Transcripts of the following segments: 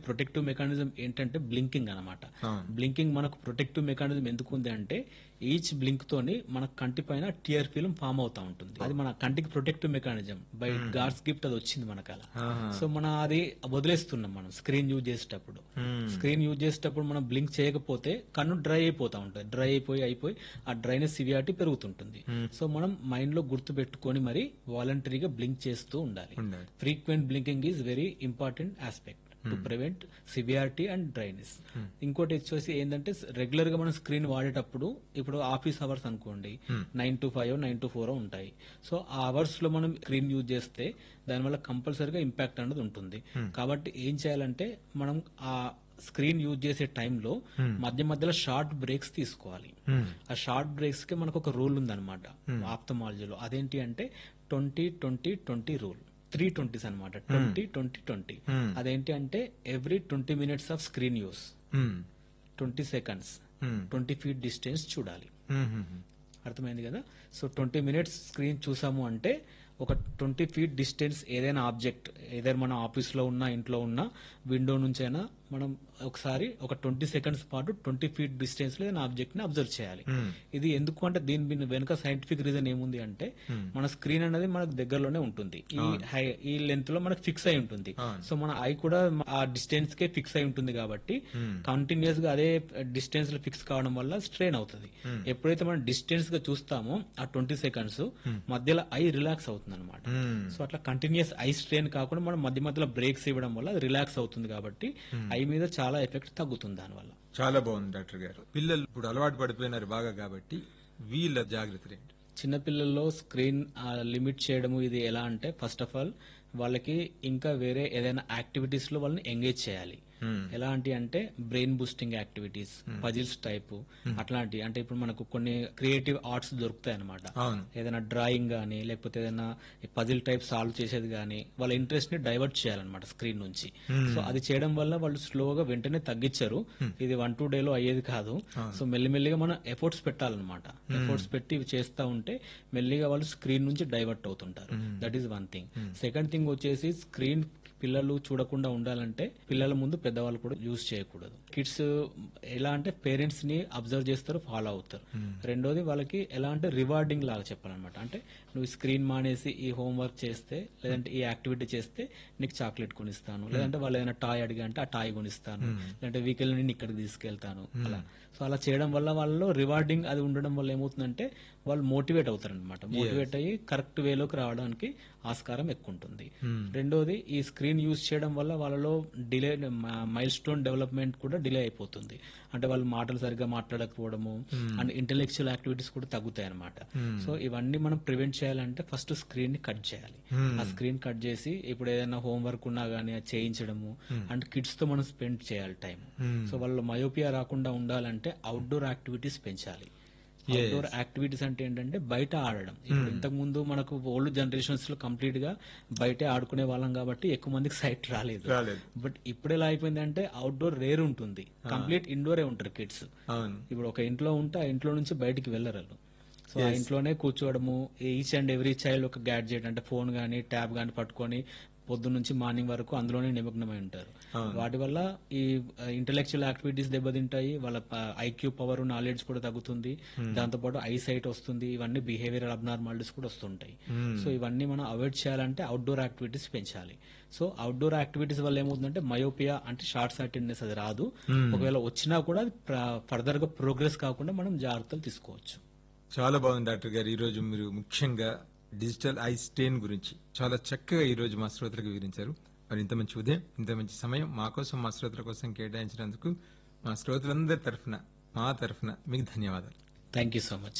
Protective mechanism ఏంటంటే blinking అనమాట అవును. బ్లింకింగ్ మనకు ప్రొటెక్టివ్ మెకానిజం ఎందుకు ఉంది అంటే ఈచ్ బ్లింక్ తోని మన కంటి పైన టియర్ ఫిల్మ్ ఫామ్ అవుతా ఉంటుంది అది మన కంటికి protective mechanism by God's gift అది వచ్చింది మనకు అలా ఆహా. సో మన అది వదిలేస్తున్నాం మనం స్క్రీన్ యూజ్ చేసేటప్పుడు Hmm. స్క్రీన్ యూజ్ చేసేటప్పుడు మనం బ్లింక్ చేయకపోతే కన్ను డ్రై అయిపోతా ఉంటుంది డ్రై అయిపోయి అయిపోయి ఆ డ్రైనెస్ సివియారిటీ పెరుగుతుంటుంది సో మనం మైండ్ లో గుర్తు పెట్టుకొని మరి వాలంటరీగా బ్లింక్ చేస్తూ ఉండాలి ఉండాలి. Frequent blinking is very important aspect to prevent severity and dryness ఇంకోటి వచ్చేసి ఏంటంటే రెగ్యులర్ గా మనం స్క్రీన్ వాడేటప్పుడు ఇప్పుడు ఆఫీస్ అవర్స్ అనుకోండి nine to five nine to four ఉంటాయి సో ఆ అవర్స్ లో మనం స్క్రీన్ యూజ్ చేస్తే దానివల్ల కంపల్సరీగా ఇంపాక్ట్ అనేది ఉంటుంది కాబట్టి ఏం చేయాలంటే మనం ఆ స్క్రీన్ యూజ్ చేసే టైంలో మధ్య మధ్యలో షార్ట్ బ్రేక్స్ తీసుకోవాలి ఆ షార్ట్ బ్రేక్స్ కి మనకు ఒక రూల్ ఉందన్నమాట ఆప్తమాలజీలో అదేంటి అంటే twenty twenty twenty rule three twenties అనమాట ట్వంటీ ట్వంటీ ట్వంటీ అదేంటి అంటే every twenty minutes of screen use Hmm. Twenty seconds Hmm. Twenty feet distance చూడాలి Hmm, hmm, hmm. అర్థమైంది కదా సో ట్వంటీ మినిట్స్ స్క్రీన్ చూసాము అంటే ఒక ట్వంటీ ఫీట్ డిస్టెన్స్ ఏదైనా ఆబ్జెక్ట్ ఏదైనా మన ఆఫీస్ లో ఉన్నా ఇంట్లో ఉన్నా విండో నుంచైనా మనం ఒకసారి ఒక ట్వంటీ సెకండ్స్ పాటు ట్వంటీ ఫీట్ డిస్టెన్స్ లో ఏదైనా ఆబ్జెక్ట్ ని అబ్జర్వ్ చేయాలి ఇది ఎందుకు అంటే దీని బిన్- వెనుక సైంటిఫిక్ రీజన్ ఏముంది అంటే మన స్క్రీన్ అనేది మనకు దగ్గరలోనే ఉంటుంది ఈ హై ఈ లెంత్ లో మనకు ఫిక్స్ అయి ఉంటుంది సో మన ఐ కూడా ఆ డిస్టెన్స్ కే ఫిక్స్ అయి ఉంటుంది కాబట్టి కంటిన్యూస్ గా అదే డిస్టెన్స్ లో ఫిక్స్ కావడం వల్ల స్ట్రెయిన్ అవుతుంది ఎప్పుడైతే మనం డిస్టెన్స్ గా చూస్తామో ఆ ట్వంటీ సెకండ్స్ మధ్యలో ఐ రిలాక్స్ అవుతుంది అనమాట Hmm. సో అట్లా కంటిన్యూస్ ఐ స్ట్రెయిన్ కాకుండా మనం మధ్య మధ్యలో బ్రేక్స్ ఇవ్వడం వల్ల అది రిలాక్స్ అవుతుంది కాబట్టి ఐ మీద చాలా ఎఫెక్ట్ తగ్గుతుంది దానివల్ల చాలా బాగుంది డాక్టర్ గారు పిల్లలు ఇప్పుడు అలవాటు పడిపోయినారు బాగా కాబట్టి వీళ్ళ జాగ్రత్తలు ఏంటి చిన్నపిల్లల్లో స్క్రీన్ లిమిట్ చేయడము ఇది ఎలా అంటే ఫస్ట్ ఆఫ్ ఆల్ వాళ్ళకి ఇంకా వేరే ఏదైనా యాక్టివిటీస్ లో వాళ్ళని ఎంగేజ్ చేయాలి ఎలాంటి అంటే brain boosting activities puzzles type అట్లాంటి అంటే ఇప్పుడు మనకు కొన్ని క్రియేటివ్ ఆర్ట్స్ దొరుకుతాయి అనమాట అవును ఏదైనా డ్రాయింగ్ గానీ లేకపోతే ఏదైనా పజిల్ టైప్ సాల్వ్ చేసేది గానీ వాళ్ళ ఇంట్రెస్ట్ ని డైవర్ట్ చేయాలన్నమాట స్క్రీన్ నుంచి సో అది చేయడం వల్ల వాళ్ళు స్లోగా వెంటనే తగ్గించారు ఇది వన్ టూ డే లో అయ్యేది కాదు సో మెల్లిమెల్లిగా మనం ఎఫర్ట్స్ పెట్టాలన్నమాట ఎఫర్ట్స్ పెట్టి ఇవి చేస్తా ఉంటే మెల్లిగా వాళ్ళు స్క్రీన్ నుంచి డైవర్ట్ అవుతుంటారు that is one thing second thing వచ్చేసి స్క్రీన్ పిల్లలు చూడకుండా ఉండాలంటే పిల్లల ముందు పెద్దవాళ్ళు కూడా యూజ్ చేయకూడదు కిడ్స్ ఎలా అంటే పేరెంట్స్ ని అబ్జర్వ్ చేస్తారు ఫాలో అవుతారు రెండోది వాళ్ళకి ఎలా అంటే రివార్డింగ్ లాగా చెప్పాలన్నమాట అంటే నువ్వు స్క్రీన్ మానేసి ఈ హోంవర్క్ చేస్తే లేదంటే ఈ యాక్టివిటీ చేస్తే నీకు చాక్లెట్ కొనిస్తాను లేదంటే వాళ్ళు ఏదైనా టాయ్ అడిగా అంటే ఆ టాయ్ కొనిస్తాను లేదంటే వీకెండ్ నేను ఇక్కడికి తీసుకెళ్తాను అలా సో అలా చేయడం వల్ల వాళ్ళలో రివార్డింగ్ అది ఉండడం వల్ల ఏమవుతుందంటే వాళ్ళు మోటివేట్ అవుతారు అనమాట మోటివేట్ అయ్యి కరెక్ట్ వేలోకి రావడానికి ఆస్కారం ఎక్కువ ఉంటుంది రెండోది ఈ స్క్రీన్ యూజ్ చేయడం వల్ల వాళ్ళలో డిలే మైల్ స్టోన్ డెవలప్మెంట్ కూడా డిలే అయిపోతుంది అంటే వాళ్ళు మాటలు సరిగ్గా మాట్లాడకపోవడము అండ్ ఇంటెలెక్చువల్ యాక్టివిటీస్ కూడా తగ్గుతాయి అనమాట సో ఇవన్నీ మనం ప్రివెంట్ చేయాలంటే ఫస్ట్ స్క్రీన్ ని కట్ చేయాలి ఆ స్క్రీన్ కట్ చేసి ఇప్పుడు ఏదైనా హోంవర్క్ ఉన్నా గానీ అది చేయించడము అండ్ కిడ్స్ తో మనం స్పెండ్ చేయాలి టైం సో వాళ్ళు మయోపియా రాకుండా ఉండాలంటే అవుట్డోర్ యాక్టివిటీస్ పెంచాలి అవుట్డోర్ యాక్టివిటీస్ అంటే ఏంటంటే బయట ఆడడం ఇప్పుడు ఇంతకు ముందు మనకు ఓల్డ్ జనరేషన్స్ లో కంప్లీట్ గా బయటే ఆడుకునే వాళ్ళం కాబట్టి ఎక్కువ మందికి సైట్ రాలేదు రాలేదు బట్ ఇప్పుడు ఎలా అయిపోయిందంటే అవుట్డోర్ రేర్ ఉంటుంది కంప్లీట్ ఇండోరే ఉంటారు కిడ్స్ అవును ఇప్పుడు ఒక ఇంట్లో ఉంటే ఆ ఇంట్లో నుంచి బయటికి వెళ్ళరు వాళ్ళు సో ఆ ఇంట్లోనే కూర్చోవడము ఈచ్ అండ్ ఎవ్రీ చైల్డ్ ఒక గ్యాడ్జెట్ అంటే ఫోన్ గానీ ట్యాబ్ గానీ పట్టుకొని పొద్దున్న నుంచి మార్నింగ్ వరకు అందులోనే నిమగ్నమై ఉంటారు వాటి వల్ల ఈ ఇంటెలెక్చువల్ యాక్టివిటీస్ దెబ్బతింటాయి వాళ్ళ ఐక్యూ పవర్ నాలెడ్జ్ కూడా తగ్గుతుంది దాంతోపాటు ఐ సైట్ వస్తుంది ఇవన్నీ బిహేవియరల్ అబ్నార్మాలిటీస్ కూడా వస్తుంటాయి సో ఇవన్నీ మనం అవాయిడ్ చేయాలంటే అవుట్డోర్ యాక్టివిటీస్ పెంచాలి సో అవుట్డోర్ యాక్టివిటీస్ వల్ల ఏమవుతుందంటే మయోపియా అంటే షార్ట్ సైటెడ్నెస్ అది రాదు ఒకవేళ వచ్చినా కూడా ఫర్దర్ గా ప్రోగ్రెస్ కాకుండా మనం జాగ్రత్తలు తీసుకోవచ్చు చాలా బాగుంది డాక్టర్ గారు ఈ రోజు మీరు ముఖ్యంగా డిజిటల్ ఐ స్టెయిన్ గురించి చాలా చక్కగా ఈ రోజు మా శ్రోతలకు వివరించారు మరి ఇంత మంచి ఉదయం ఇంత మంచి సమయం మా కోసం మా శ్రోతల కోసం కేటాయించినందుకు మా శ్రోతలందరి తరఫున మా తరఫున మీకు ధన్యవాదాలు థ్యాంక్ యూ సో మచ్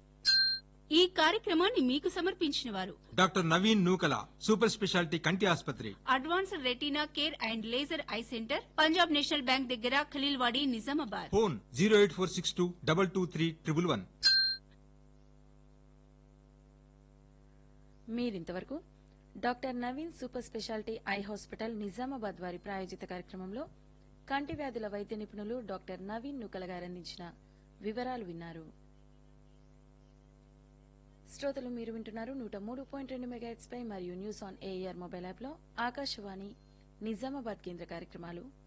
ఈ కార్యక్రమాన్ని మీకు సమర్పించిన వారు doctor Naveen Nukala super speciality కంటి ఆసుపత్రి advanced retina care and laser eye centre Punjab national bank దగ్గర Khaleelwadi Nizamabad phone zero eight four six two double two three triple one మీరింతవరకు doctor Naveen super speciality eye hospital Nizamabad వారి ప్రాయోజిత కార్యక్రమంలో కంటి వ్యాధుల వైద్య నిపుణులు డాక్టర్ నవీన్ నుకల గారు అందించిన వివరాలు విన్నారు శ్రోతలు మీరు వింటున్నారు నూట మూడు పాయింట్ రెండు మెగాహెట్స్ పై మరియు news on AIR mobile app లో ఆకాశవాణి నిజామాబాద్ కేంద్ర కార్యక్రమాలు